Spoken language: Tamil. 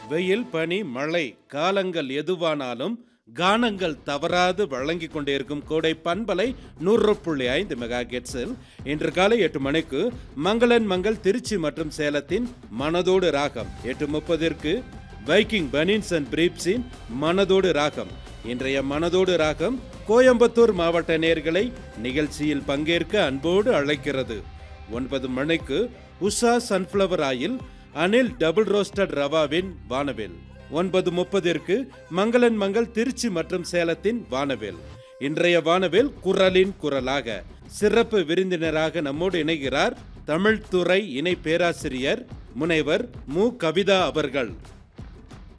வெயில் பனி மழை காலங்கள் எதுவானாலும் கானங்கள் தவறாது வழங்கிக் கொண்டிருக்கும் கோடை பண்பலை நூறு புள்ளி ஐந்து மெகா கெட்ஸில் இன்று காலை எட்டு மணிக்கு மங்களன் மங்கள் திருச்சி மற்றும் சேலத்தின் மனதோடு ராகம் எட்டு முப்பதிற்கு வைக்கிங் பனின்ஸ் அண்ட் பிரீப்ஸின் மனதோடு ராகம் இன்றைய மனதோடு ராகம் கோயம்புத்தூர் மாவட்ட நேர்களை நிகழ்ச்சியில் பங்கேற்க அன்போடு அழைக்கிறது ஒன்பது மணிக்கு Usha sunflower oil Anil double roasted ரவாவின் வானவில் ஒன்பது முப்பதிற்கு மங்களன் மங்கள் திருச்சி மற்றும் சேலத்தின் வானவில் இன்றைய வானவில் குரலின் குரலாக சிறப்பு விருந்தினராக நம்மோடு இணைகிறார் தமிழ்துறை இணை பேராசிரியர் முனைவர் மு கவிதா அவர்கள்